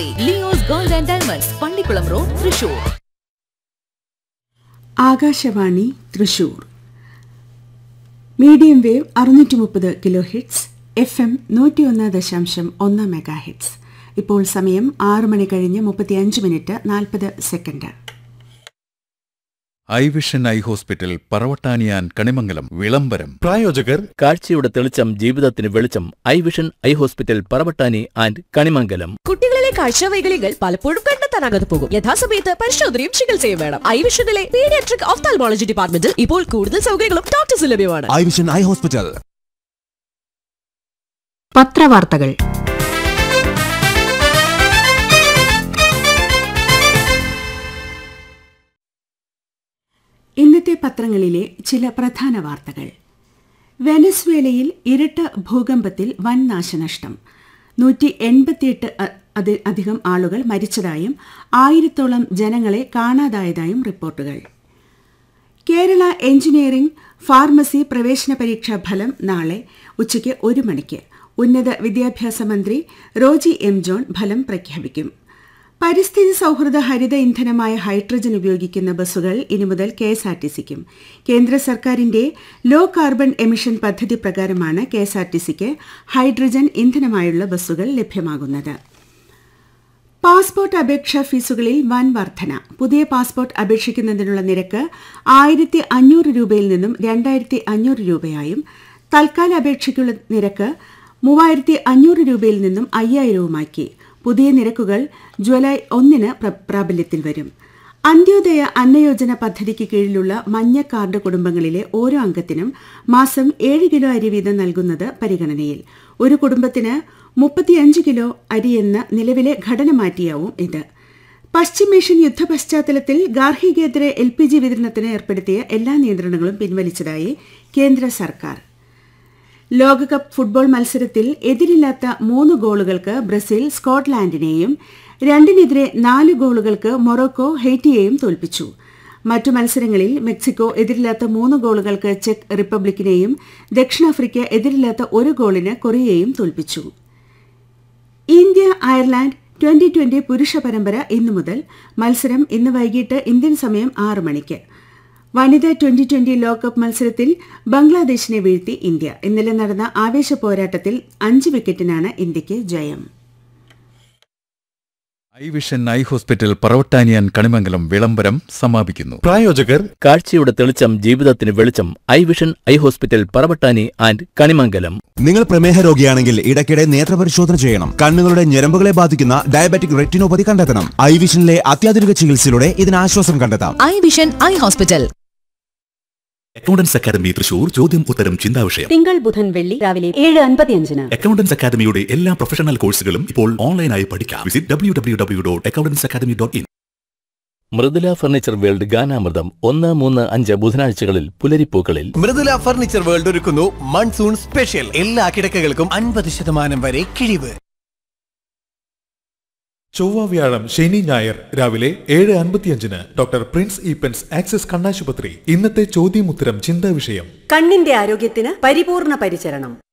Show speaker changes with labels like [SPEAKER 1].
[SPEAKER 1] agency Leo's gold and diamonds Pallikulam road Thrissur
[SPEAKER 2] Akashvani Thrissur medium wave അറുന്നൂറ്റി മുപ്പത് kilo hits F M നൂറ്റിയൊന്ന് ദശാംശം ഒന്ന് മെഗാ ഹിറ്റ്സ് ഇപ്പോൾ സമയം ആറ് മണി കഴിഞ്ഞ് മുപ്പത്തിയഞ്ച് മിനിറ്റ് നാൽപ്പത് second
[SPEAKER 3] eye vision eye hospital പറവട്ടാനിയാൻ കണിമംഗലം വിളംബരം
[SPEAKER 4] പ്രായോജകർ
[SPEAKER 5] കാഴ്ചയുടെ തെളിച്ചം ജീവിതത്തിന് വെളിച്ചം eye vision eye hospital Paravattani and Kanimangalam
[SPEAKER 6] കുട്ടികളിലെ കാഴ്ചവൈകല്യങ്ങൾ പലപ്പോഴും കണ്ടെത്താനാകാതെ പോകും യഥാസമയത്ത് പരിശോധനയും ചികിത്സയും വേണം ഐ വിഷനിലെ പീഡിയാട്രിക് ഓഫ്താൽമോളജി ഡിപ്പാർട്ട്മെന്റിൽ ഇപ്പോൾ കൂടുതൽ സൗകര്യങ്ങളും ഡോക്ടേഴ്സ് ലഭ്യമാണ്
[SPEAKER 4] ഐ വിഷൻ ഐ ഹോസ്പിറ്റൽ
[SPEAKER 7] പത്രവാർത്തകൾ
[SPEAKER 2] ഇന്നത്തെ പത്രങ്ങളിലെ ചില പ്രധാന വാർത്തകൾ വെനസ്വേലയിൽ ഇരട്ട ഭൂകമ്പത്തിൽ വൻ നാശനഷ്ടം നൂറ്റി എൺപത്തിയെട്ട് അ- അത് അധികം ആളുകൾ മരിച്ചതായും ആയിരത്തോളം ജനങ്ങളെ കാണാതായതായും റിപ്പോർട്ടുകൾ കേരള എഞ്ചിനീയറിംഗ് ഫാർമസി പ്രവേശന പരീക്ഷാ ഫലം നാളെ ഉച്ചയ്ക്ക് ഒരു മണിക്ക് ഉന്നത വിദ്യാഭ്യാസ മന്ത്രി റോജി എം ജോൺ ഫലം പ്രഖ്യാപിക്കും പരിസ്ഥിതി സൗഹൃദ ഹരിത ഇന്ധനമായ ഹൈഡ്രജൻ ഉപയോഗിക്കുന്ന ബസ്സുകൾ ഇനി മുതൽ കെ എസ് ആർ ടി സിക്കും കേന്ദ്ര സർക്കാരിന്റെ ലോ കാർബൺ എമിഷൻ പദ്ധതി പ്രകാരമാണ് കെ എസ് ആർ ടി സിക്ക് ഹൈഡ്രജൻ ഇന്ധനമായുള്ള ബസ്സുകൾ ലഭ്യമാകുന്നത് പാസ്പോർട്ട് അപേക്ഷാ ഫീസുകളിൽ വൻ വർധന പുതിയ പാസ്പോർട്ട് അപേക്ഷിക്കുന്നതിനുള്ള നിരക്ക് ആയിരത്തി അഞ്ഞൂറ് രൂപയിൽ നിന്നും രണ്ടായിരത്തി അഞ്ഞൂറ് രൂപയായും തൽക്കാല അപേക്ഷയ്ക്കുള്ള നിരക്ക് മൂവായിരത്തി അഞ്ഞൂറ് രൂപയിൽ നിന്നും അയ്യായിരവുമാക്കി പുതിയ നിരക്കുകൾ ജൂലൈ ഒന്നിന് പ്ര- പ്രാബല്യത്തിൽ വരും അന്ത്യോദയ അന്നയോജന പദ്ധതിക്ക് കീഴിലുള്ള മഞ്ഞ കാർഡ് കുടുംബങ്ങളിലെ ഓരോ അംഗത്തിനും മാസം ഏഴ് കിലോ അരി വീതം നൽകുന്നത് പരിഗണനയിൽ ഒരു കുടുംബത്തിന് മുപ്പത്തിയഞ്ച് കിലോ അരി എന്ന നിലവിലെ ഘടന മാറ്റിയാവും ഇത് പശ്ചിമേഷ്യൻ യുദ്ധ പശ്ചാത്തലത്തിൽ ഗാർഹികേതര എൽ പി ജി വിതരണത്തിന് ഏർപ്പെടുത്തിയ എല്ലാ നിയന്ത്രണങ്ങളും പിൻവലിച്ചതായി കേന്ദ്ര സർക്കാർ ലോകകപ്പ് ഫുട്ബോൾ മത്സരത്തിൽ എതിരില്ലാത്ത മൂന്ന് ഗോളുകൾക്ക് ബ്രസീൽ സ്കോട്ട്ലാൻഡിനെയും രണ്ടിനെതിരെ നാല് ഗോളുകൾക്ക് മൊറോക്കോ ഹെയ്റ്റിയെയും തോൽപ്പിച്ചു മറ്റു മത്സരങ്ങളിൽ മെക്സിക്കോ എതിരില്ലാത്ത മൂന്ന് ഗോളുകൾക്ക് ചെക്ക് റിപ്പബ്ലിക്കിനെയും ദക്ഷിണാഫ്രിക്ക എതിരില്ലാത്ത ഒരു ഗോളിന് കൊറിയയെയും തോൽപ്പിച്ചു ഇന്ത്യ അയർലാൻഡ് ട്വന്റി ട്വന്റി പുരുഷ പരമ്പര ഇന്നു മുതൽ മത്സരം ഇന്ന് വൈകിട്ട് ഇന്ത്യൻ സമയം ആറ് മണിക്ക് വനിതാ ട്വന്റി ട്വന്റി ലോകകപ്പ് മത്സരത്തിൽ ബംഗ്ലാദേശിനെ വീഴ്ത്തി ഇന്ത്യ ഇന്നലെ നടന്ന ആവേശ പോരാട്ടത്തിൽ അഞ്ച് വിക്കറ്റിനാണ് ഇന്ത്യക്ക് ജയം
[SPEAKER 3] ഐ വിഷൻ ഐ ഹോസ്പിറ്റൽ പറവട്ടാനിയാൻ കണിമംഗലം വിളംബരം സമാപിക്കുന്നു
[SPEAKER 4] പ്രായോജകർ
[SPEAKER 5] കാഴ്ചയുടെ തെളിച്ചം ജീവിതത്തിന് വെളിച്ചം eye vision eye hospital Paravattani and Kanimangalam
[SPEAKER 4] നിങ്ങൾ പ്രമേഹ രോഗിയാണെങ്കിൽ ഇടയ്ക്കിടെ നേത്രപരിശോധന ചെയ്യണം കണ്ണുകളുടെ ഞരമ്പുകളെ ബാധിക്കുന്ന ഡയബറ്റിക് റെറ്റിനോപ്പതി കണ്ടെത്തണം ഐ വിഷനിലെ അത്യാധുനിക ചികിത്സയിലൂടെ ഇതിന് ആശ്വാസം കണ്ടെത്താം
[SPEAKER 1] eye vision eye hospital
[SPEAKER 8] accountants academy Thrissur ചോദ്യം ഉത്തരം ചിന്താവിഷയം
[SPEAKER 7] തിങ്കൾ ബുധൻ വെള്ളി രാവിലെ ഏഴ് അൻപത്തിയഞ്ചിന്
[SPEAKER 8] അക്കൗണ്ടൻസ് അക്കാദമിയുടെ എല്ലാ പ്രൊഫഷണൽ കോഴ്സുകളും ഇപ്പോൾ ഓൺലൈനായി പഠിക്കാം visit W W W dot accountants academy dot in
[SPEAKER 5] Mridula furniture world ഗാനാമൃതം ഒന്ന് മൂന്ന് അഞ്ച് ബുധനാഴ്ചകളിൽ പുലരിപ്പൂക്കളിൽ
[SPEAKER 9] മൃദുല ഫർണിച്ചർ വേൾഡ് ഒരുക്കുന്നു മൺസൂൺ സ്പെഷ്യൽ എല്ലാ കിടക്കകൾക്കും അൻപത് ശതമാനം വരെ കിഴിവ്
[SPEAKER 10] ചൊവ്വ വ്യാഴം ശനി ഞായർ രാവിലെ ഏഴ് അൻപത്തിയഞ്ചിന് ഡോക്ടർ പ്രിൻസ് ഈപ്പൻസ് ആക്സിസ് കണ്ണാശുപത്രി ഇന്നത്തെ ചോദ്യമുത്തരം ചിന്താ വിഷയം
[SPEAKER 7] കണ്ണിന്റെ ആരോഗ്യത്തിന് പരിപൂർണ പരിചരണം